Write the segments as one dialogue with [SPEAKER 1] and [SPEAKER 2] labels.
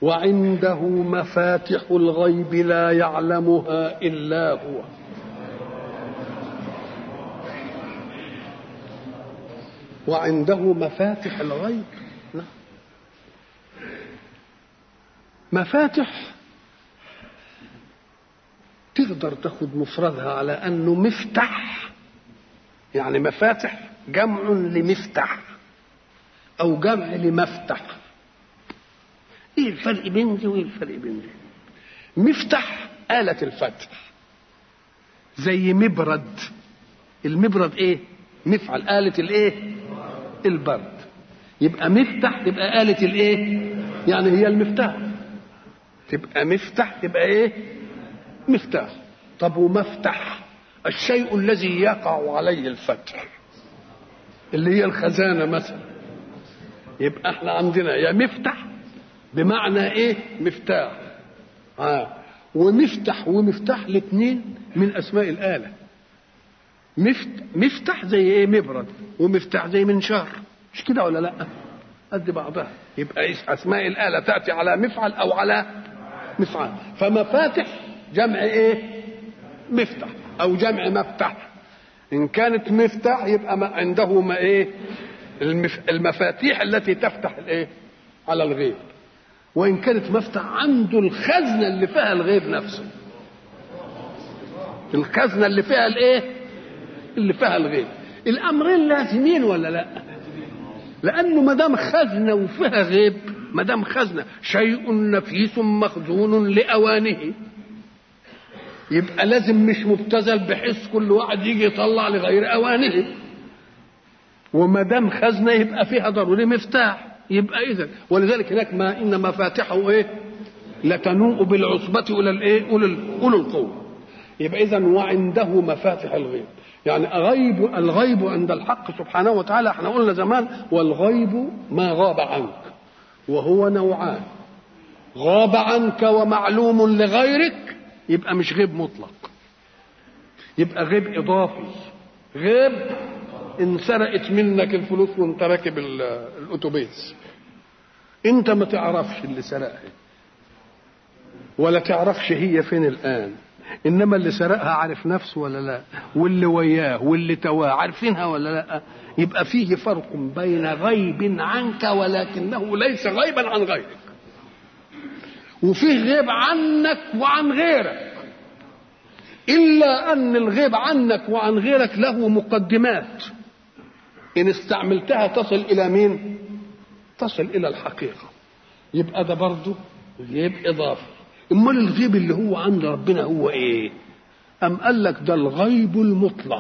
[SPEAKER 1] وعنده مفاتح الغيب لا يعلمها الا هو وعنده مفاتح الغيب نعم. مفاتح تقدر تاخد مفردها على انه مفتح يعني مفاتح جمع لمفتح او جمع لمفتح ايه الفرق بين دي وايه الفرق بين دي مفتح آلة الفتح زي مبرد المبرد ايه مفعل آلة الايه البرد يبقى مفتح تبقى آلة الايه يعني هي المفتاح تبقى مفتح تبقى ايه مفتاح طب ومفتح الشيء الذي يقع عليه الفتح اللي هي الخزانة مثلا يبقى احنا عندنا يا مفتح بمعنى ايه مفتاح آه. ومفتح ومفتاح الاثنين من اسماء الاله مفت... مفتح زي ايه مبرد ومفتاح زي منشار مش كده ولا لا قد بعضها يبقى اسماء الاله تاتي على مفعل او على مفعل فمفاتح جمع ايه مفتح او جمع مفتح ان كانت مفتاح يبقى ما عنده ما ايه المف... المفاتيح التي تفتح الايه على الغيب وان كانت مفتح عنده الخزنه اللي فيها الغيب نفسه الخزنه اللي فيها الايه اللي فيها الغيب الامرين لازمين ولا لا لانه ما دام خزنه وفيها غيب ما دام خزنه شيء نفيس مخزون لاوانه يبقى لازم مش مبتذل بحيث كل واحد يجي يطلع لغير اوانه وما دام خزنه يبقى فيها ضروري مفتاح يبقى اذا ولذلك هناك ما ان مفاتحه ايه لتنوء بالعصبة أولى الإيه؟ أولى أولى القوة. يبقى إذا وعنده مفاتح الغيب. يعني غيب الغيب عند الحق سبحانه وتعالى احنا قلنا زمان والغيب ما غاب عنك وهو نوعان. غاب عنك ومعلوم لغيرك يبقى مش غيب مطلق. يبقى غيب إضافي. غيب ان سرقت منك الفلوس وانت راكب الاتوبيس انت ما تعرفش اللي سرقها ولا تعرفش هي فين الان انما اللي سرقها عارف نفسه ولا لا واللي وياه واللي تواه عارفينها ولا لا يبقى فيه فرق بين غيب عنك ولكنه ليس غيبا عن غيرك وفيه غيب عنك وعن غيرك الا ان الغيب عنك وعن غيرك له مقدمات ان استعملتها تصل الى مين تصل الى الحقيقه يبقى ده برضه غيب اضافي امال الغيب اللي هو عند ربنا هو ايه ام قال لك ده الغيب المطلق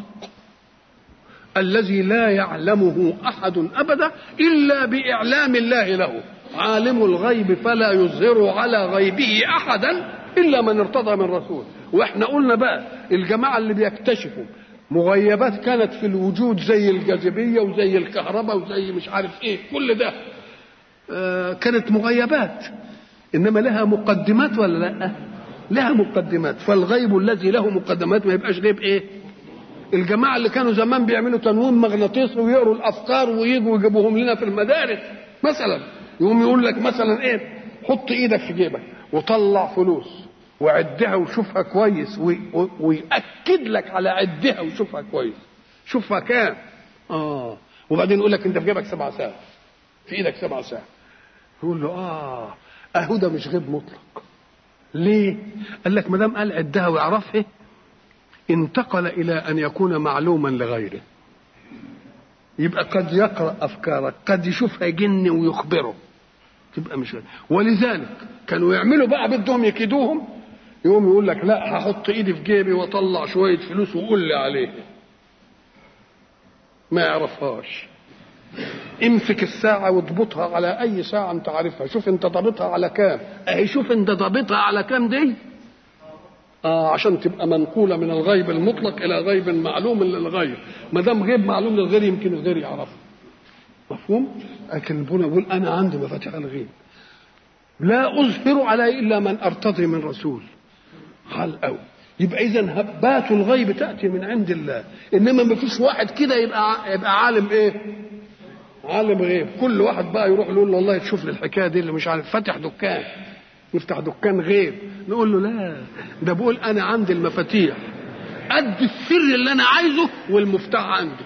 [SPEAKER 1] الذي لا يعلمه احد ابدا الا باعلام الله له عالم الغيب فلا يظهر على غيبه احدا الا من ارتضى من رسول واحنا قلنا بقى الجماعه اللي بيكتشفوا مغيبات كانت في الوجود زي الجاذبيه وزي الكهرباء وزي مش عارف ايه كل ده آه كانت مغيبات انما لها مقدمات ولا لا لها مقدمات فالغيب الذي له مقدمات ما يبقاش غيب ايه الجماعه اللي كانوا زمان بيعملوا تنويم مغناطيسي ويقروا الافكار ويجوا يجيبوهم لنا في المدارس مثلا يقوم يقول لك مثلا ايه حط ايدك في جيبك وطلع فلوس وعدها وشوفها كويس ويأكد لك على عدها وشوفها كويس شوفها كام اه وبعدين يقول لك انت في جيبك سبع ساعات في ايدك سبع ساعات يقول له اه اهو ده مش غيب مطلق ليه قال لك ما دام قال عدها ويعرفها انتقل الى ان يكون معلوما لغيره يبقى قد يقرا افكارك قد يشوفها جن ويخبره تبقى مش غير. ولذلك كانوا يعملوا بقى بدهم يكيدوهم يقوم يقول لك لا هحط ايدي في جيبي واطلع شويه فلوس وقول لي عليه ما يعرفهاش امسك الساعة واضبطها على أي ساعة أنت عارفها، شوف أنت ضابطها على كام، أهي شوف أنت ضابطها على كام دي؟ آه عشان تبقى منقولة من الغيب المطلق إلى غيب معلوم للغير، ما دام غيب معلوم للغير يمكن الغير يعرفه. مفهوم؟ لكن ربنا يقول أنا عندي مفاتيح الغيب. لا أظهر علي إلا من أرتضي من رسول. حال قوي يبقى اذا هبات الغيب تاتي من عند الله انما ما فيش واحد كده يبقى يبقى عالم ايه عالم غيب كل واحد بقى يروح يقول له والله تشوف لي الحكايه دي اللي مش عارف فاتح دكان يفتح دكان غيب نقول له لا ده بقول انا عندي المفاتيح قد السر اللي انا عايزه والمفتاح عندي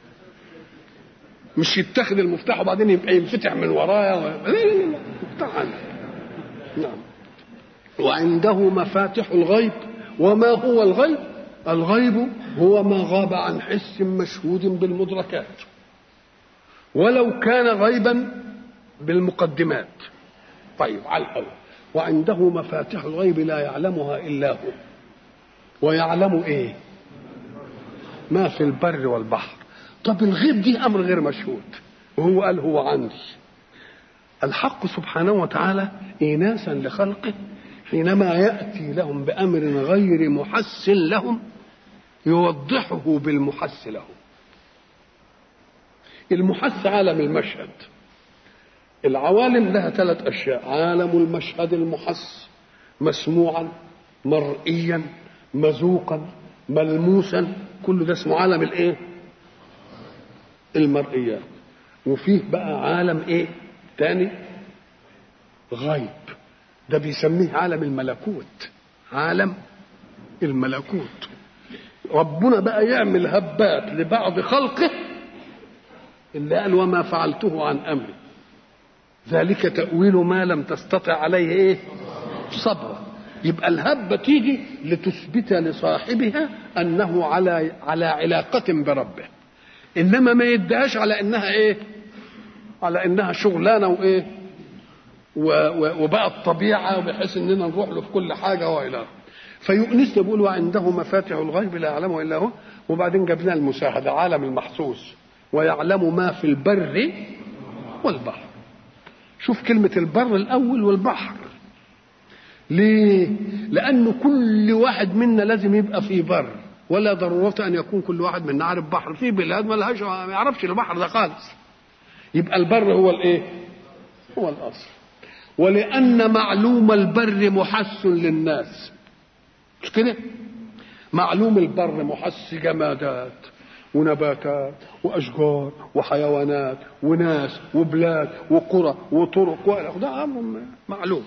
[SPEAKER 1] مش يتخذ المفتاح وبعدين يبقى ينفتح من ورايا و... لا لا لا المفتاح عندي نعم وعنده مفاتح الغيب وما هو الغيب الغيب هو ما غاب عن حس مشهود بالمدركات ولو كان غيبا بالمقدمات طيب على الأول وعنده مفاتح الغيب لا يعلمها إلا هو ويعلم إيه ما في البر والبحر طب الغيب دي أمر غير مشهود وهو قال هو عندي الحق سبحانه وتعالى إيناسا لخلقه حينما يأتي لهم بأمر غير محس لهم يوضحه بالمحس لهم المحس عالم المشهد العوالم لها ثلاث أشياء عالم المشهد المحس مسموعا مرئيا مذوقا ملموسا كل ده اسمه عالم الايه المرئيات وفيه بقى عالم ايه تاني غيب ده بيسميه عالم الملكوت عالم الملكوت ربنا بقى يعمل هبات لبعض خلقه اللي قال وما فعلته عن امري ذلك تأويل ما لم تستطع عليه ايه صبرا يبقى الهبة تيجي لتثبت لصاحبها انه على على علاقة بربه انما ما يدهاش على انها ايه على انها شغلانة وايه وبقى الطبيعة بحيث اننا نروح له في كل حاجة والى فيؤنسنا بيقول وعنده مفاتح الغيب لا يعلمه الا هو وبعدين جاب لنا المشاهدة عالم المحسوس ويعلم ما في البر والبحر شوف كلمة البر الأول والبحر ليه؟ لأنه كل واحد منا لازم يبقى في بر ولا ضرورة أن يكون كل واحد منا عارف بحر في بلاد ما لهاش ما يعرفش البحر ده خالص يبقى البر هو الإيه؟ هو الأصل ولأن معلوم البر محس للناس مش كده؟ معلوم البر محس جمادات ونباتات واشجار وحيوانات وناس وبلاد وقرى وطرق ده امر معلوم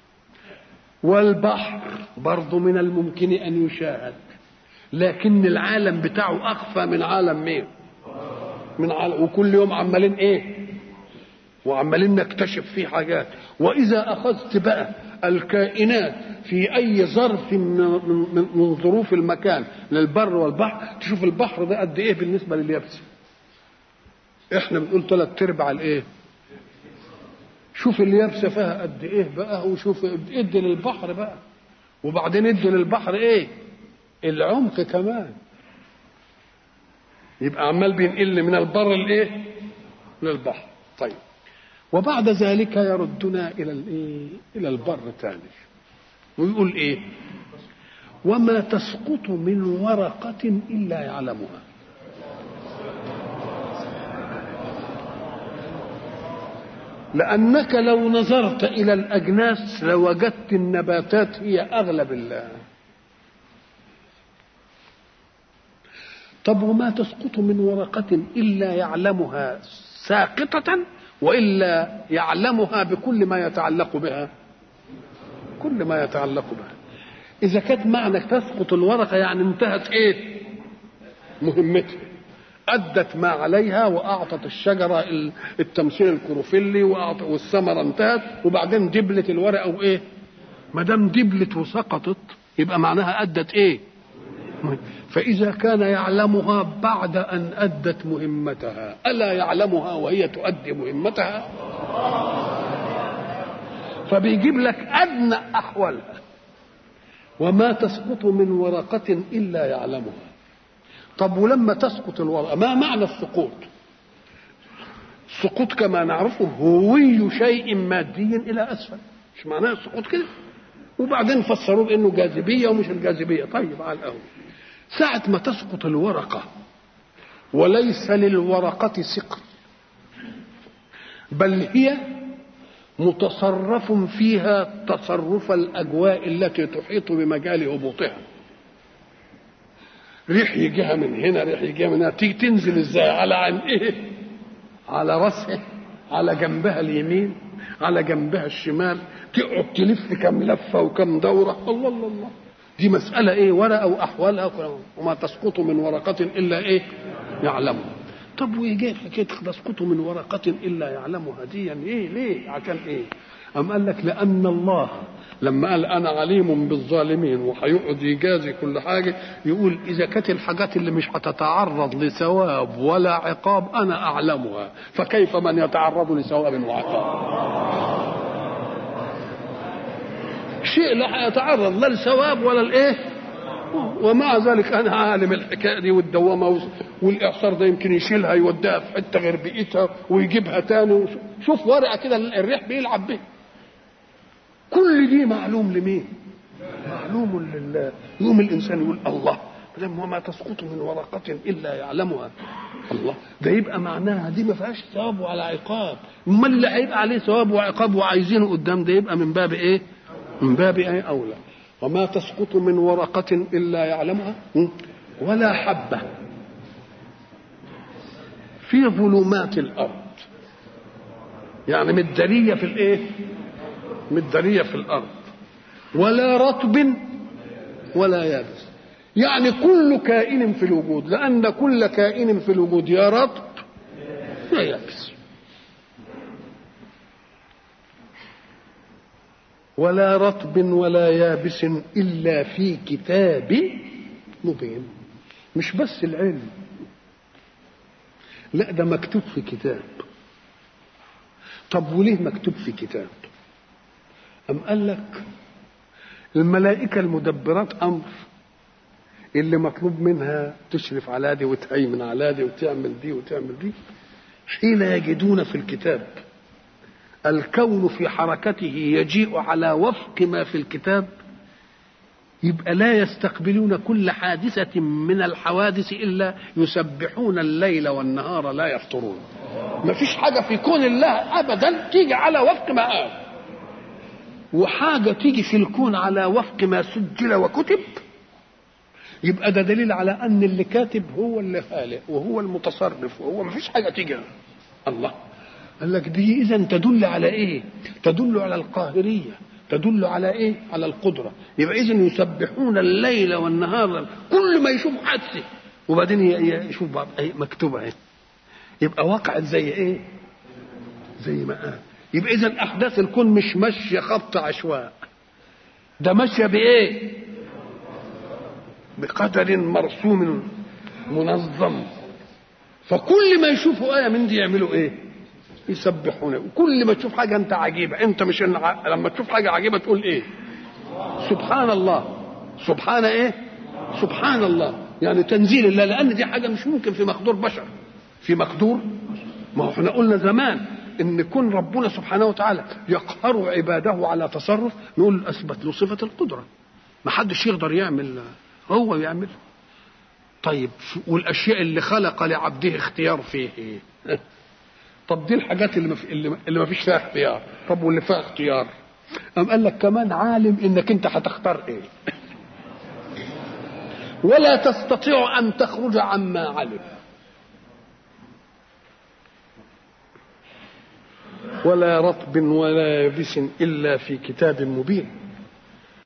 [SPEAKER 1] والبحر برضه من الممكن ان يشاهد لكن العالم بتاعه اخفى من عالم مين من عالم وكل يوم عمالين ايه وعمالين نكتشف فيه حاجات واذا اخذت بقى الكائنات في اي ظرف من, من, من ظروف المكان للبر والبحر تشوف البحر ده قد ايه بالنسبه لليابسه احنا بنقول ثلاث ارباع الايه شوف اليابسه فيها قد ايه بقى وشوف ادي للبحر بقى وبعدين ادي للبحر ايه العمق كمان يبقى عمال بينقل من البر الايه للبحر طيب وبعد ذلك يردنا الى الايه الى البر تاني ويقول ايه وما تسقط من ورقة إلا يعلمها لأنك لو نظرت إلى الأجناس لوجدت النباتات هي أغلب الله طب وما تسقط من ورقة إلا يعلمها ساقطة وإلا يعلمها بكل ما يتعلق بها كل ما يتعلق بها إذا كانت معنى تسقط الورقة يعني انتهت إيه مهمتها أدت ما عليها وأعطت الشجرة التمثيل الكروفيلي والثمرة انتهت وبعدين دبلت الورقة وإيه ما دام دبلت وسقطت يبقى معناها أدت إيه فإذا كان يعلمها بعد أن أدت مهمتها ألا يعلمها وهي تؤدي مهمتها فبيجيب لك أدنى أحوالها وما تسقط من ورقة إلا يعلمها طب ولما تسقط الورقة ما معنى السقوط السقوط كما نعرفه هوي شيء مادي إلى أسفل مش معناه السقوط كده وبعدين فسروه بأنه جاذبية ومش الجاذبية طيب على الأول ساعة ما تسقط الورقة وليس للورقة سقط بل هي متصرف فيها تصرف الأجواء التي تحيط بمجال هبوطها ريح يجيها من هنا ريح يجيها من هنا تيجي تنزل ازاي على عن ايه على راسها على جنبها اليمين على جنبها الشمال تقعد تلف كم لفه وكم دوره الله الله الله دي مساله ايه ورقه واحوالها وما تسقط من ورقه الا ايه يعلمها طب ويجي حكايه تسقط من ورقه الا يعلمها دي يعني ايه ليه عشان ايه أم قال لك لأن الله لما قال أنا عليم بالظالمين وهيقعد يجازي كل حاجة يقول إذا كانت الحاجات اللي مش هتتعرض لثواب ولا عقاب أنا أعلمها فكيف من يتعرض لثواب وعقاب شيء لا يتعرض لا لثواب ولا الايه ومع ذلك انا عالم الحكايه دي والدوامه والاعصار ده يمكن يشيلها يوديها في حته غير بيئتها ويجيبها تاني شوف ورقه كده الريح بيلعب بيها كل دي معلوم لمين معلوم لله يوم الانسان يقول الله لما وما تسقط من ورقة إلا يعلمها الله ده يبقى معناها دي ما فيهاش ثواب ولا عقاب امال اللي هيبقى عليه ثواب وعقاب وعايزينه قدام ده يبقى من باب ايه من باب ايه اولى وما تسقط من ورقة إلا يعلمها ولا حبة في ظلمات الأرض يعني مدارية في الإيه؟ مدارية في الأرض ولا رطب ولا يابس يعني كل كائن في الوجود لأن كل كائن في الوجود يا رطب يا يابس ولا رطب ولا يابس إلا في كتاب مبين مش بس العلم لا ده مكتوب في كتاب طب وليه مكتوب في كتاب أم قال لك الملائكة المدبرات أمر اللي مطلوب منها تشرف على دي وتهيمن على دي وتعمل دي وتعمل دي حين يجدون في الكتاب الكون في حركته يجيء على وفق ما في الكتاب يبقى لا يستقبلون كل حادثة من الحوادث إلا يسبحون الليل والنهار لا يفطرون ما فيش حاجة في كون الله أبدا تيجي على وفق ما قال وحاجة تيجي في الكون على وفق ما سجل وكتب يبقى ده دليل على أن اللي كاتب هو اللي خالق وهو المتصرف وهو ما فيش حاجة تيجي الله قال لك دي اذا تدل على ايه تدل على القاهريه تدل على ايه على القدره يبقى اذا يسبحون الليل والنهار كل ما يشوف حادثه وبعدين يشوف بعض أي مكتوبه ايه يبقى وقعت زي ايه زي ما قال يبقى اذا احداث الكون مش ماشيه خبط عشواء ده ماشيه بايه بقدر مرسوم منظم فكل ما يشوفوا ايه من دي يعملوا ايه يسبحون وكل ما تشوف حاجه انت عجيبه انت مش لما تشوف حاجه عجيبه تقول ايه سبحان الله سبحان ايه سبحان الله يعني تنزيل الله لان دي حاجه مش ممكن في مقدور بشر في مقدور ما هو احنا قلنا زمان ان كون ربنا سبحانه وتعالى يقهر عباده على تصرف نقول اثبت له صفه القدره ما حدش يقدر يعمل هو يعمل طيب والاشياء اللي خلق لعبده اختيار فيه ايه طب دي الحاجات اللي مف... اللي ما فيش فيها اختيار طب واللي فيها اختيار قام قال لك كمان عالم انك انت هتختار ايه ولا تستطيع ان تخرج عما علم ولا رطب ولا يبس الا في كتاب مبين